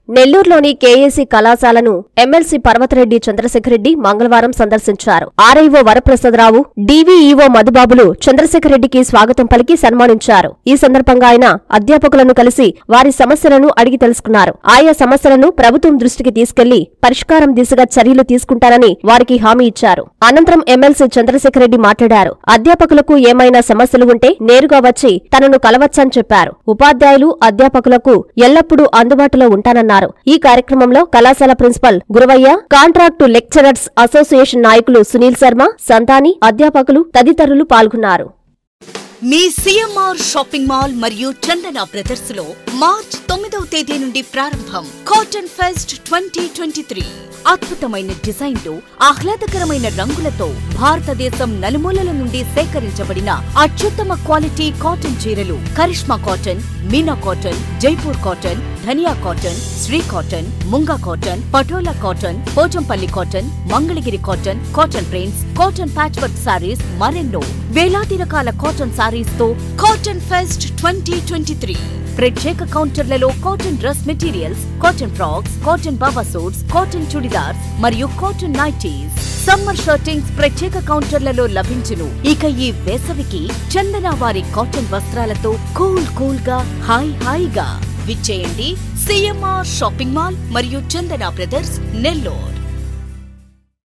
నెల్లూరులోని కేఏసీ కళాశాలను ఎమ్మెల్సీ పర్వతరెడ్డి చంద్రశేఖరరెడ్డి మంగళవారం సందర్శించారు ఆర్ఐఓ వరప్రసాదరావు డీవీఈఓ మధుబాబులు చంద్రశేఖరరెడ్డికి స్వాగతం పలికి సన్మానించారు ఈ సందర్భంగా ఆయన అధ్యాపకులను కలిసి వారి సమస్యలను అడిగి తెలుసుకున్నారు ఆయా సమస్యలను ప్రభుత్వం దృష్టికి తీసుకెళ్లి పరిష్కారం దిశగా చర్యలు తీసుకుంటారని వారికి హామీ ఇచ్చారు అనంతరం ఎమ్మెల్సీ చంద్రశేఖరరెడ్డి మాట్లాడారు అధ్యాపకులకు ఏమైనా సమస్యలు ఉంటే నేరుగా వచ్చి తనను కలవచ్చని చెప్పారు ఉపాధ్యాయులు అధ్యాపకులకు ఎల్లప్పుడూ అందుబాటులో ఉంటానన్నారు ఈ కార్యక్రమంలో కళాశాల principal Guravaiah contract lecturers association నాయకులు సునీల్ శర్మ సంతాని అధ్యాపకులు తదితరులు పాల్గొన్నారు మీ సిఎంఆర్ షాపింగ్ మాల్ మరియు చందన బ్రదర్స్ లో మార్చ్ తొమ్మిదవ తేదీ నుండి ప్రారంభం cotton fest twenty twenty three అద్భుతమైన డిజైన్లు ఆహ్లాదకరమైన రంగులతో భారతదేశం నలుమూలల నుండి సేకరించబడిన అత్యుత్తమ క్వాలిటీ కాటన్ చీరలు Karishma cotton Meena cotton Jaipur cotton Dhaniya cotton Shri cotton Munga cotton Patola cotton Pochampally cotton Mangalagiri cotton cotton prints cotton patch work sarees మరెన్నో వేలాది రకాల కాటన్ సారీస్ తో cotton fest twenty twenty three ప్రత్యేక కౌంటర్లలో cotton dress materials cotton frocks cotton baba suits cotton chudidars మరియు cotton nighties summer shirtings ప్రత్యేక కౌంటర్లలో లభించును ఇక ఈ వేసవికి చందన వారి కాటన్ వస్త్రాలతో కూల్ కూల్ గా హాయ్ హాయిగా విచ్చేయండి సిఎంఆర్ షాపింగ్ మాల్ మరియు చందన బ్రదర్స్ నెల్లూరు